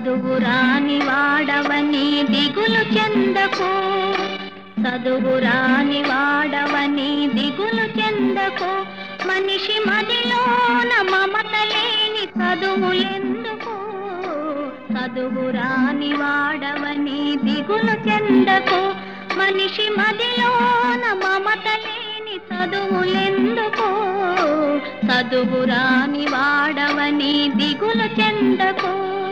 చదువు రాని వాడవని దిగులు చెందకు చదువు రాని వాడవని దిగులు చెందకు మనిషి మదిలోన మమత లేని చదువులెందుకు చదువు రాని వాడవని దిగులు చెందకు మనిషి మదిలోన మమత లేని చదువులెందుకు చదువు రాని వాడవని దిగులు చెందకు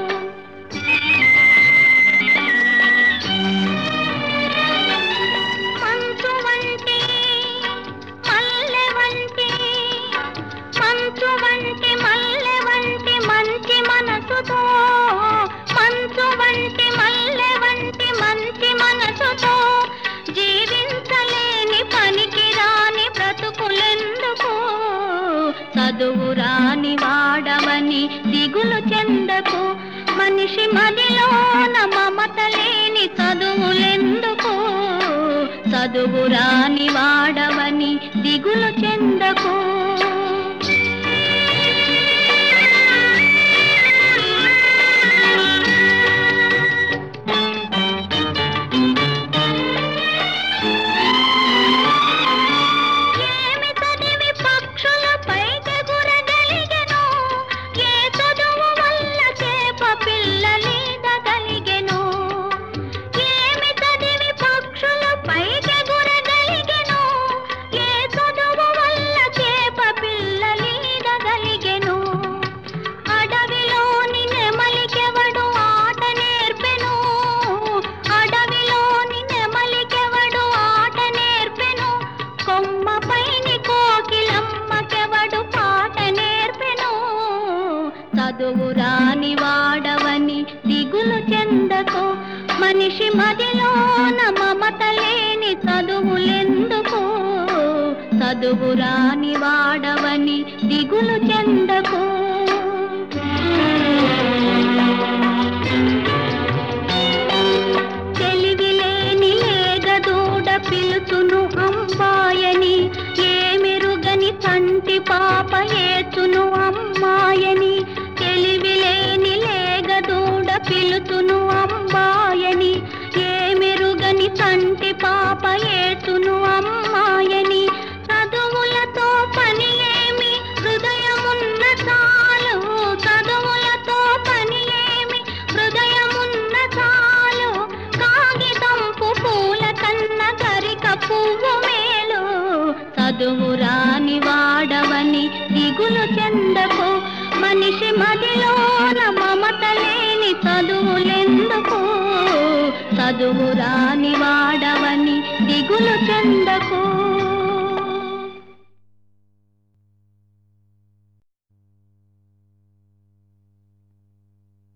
మంచు వంటి మల్లె వంటి మంచు వంటి మల్లె వంటి మంచి మనసుతో మంచు వంటి మల్లె వంటి మంచి మనసుతో జీవించలేని పనికి రాని బ్రతుకులెందుకు చదువు రాని వాడవని దిగులు చెందకు మనిషి మదిలోన మమత లేని చదువులెందుకు చదువు రాని వాడవని దిగులు చెందకు ఏమి చదివి పక్షులపై ఎగురగలిగెను? ఏ చదువు వల్ల చేప పిల్లలీదగలిగెను? ఏమి చదివి పక్షులపై ఎగురగలిగెను? ఏ చదువు వల్ల చేప పిల్లలీదగలిగెను? అడవిలోని నెమలికెవడు ఆట నేర్పెను అడవిలోని నెమలికెవడు ఆట నేర్పెను కొమ్మపైని కోకిలమ్మకెవడు పాట నేర్పెను చదువు రాని వాడవని దిగులు చెందకు మనిషి మదిలోన మమత లేని చదువులెందుకు చదువు రాని వాడవని దిగులు చెందకు తెలివిలేని లేగదూడ పిలుచును అంబాయని ఏమెరుగని కంటి పాప ఏచును అమ్మాయని తెలివిలేని లేగదూడ పిలుచును అంబాయని ఏమెరుగని కంటి పాప ఏచును అమ్మాయని చదువులతో పని ఏమి హృదయమున్న చాలు చదువులతో పని ఏమి హృదయమున్న చాలు కాగితంపు పూల కన్న గరిక పువ్వు మేలు చదువు రాని వాడవని దిగులు చెందకు మనిషి మదిలోన మమత లేని చదువులెందుకు చదువు రాని వాడవని దిగులు చెందకు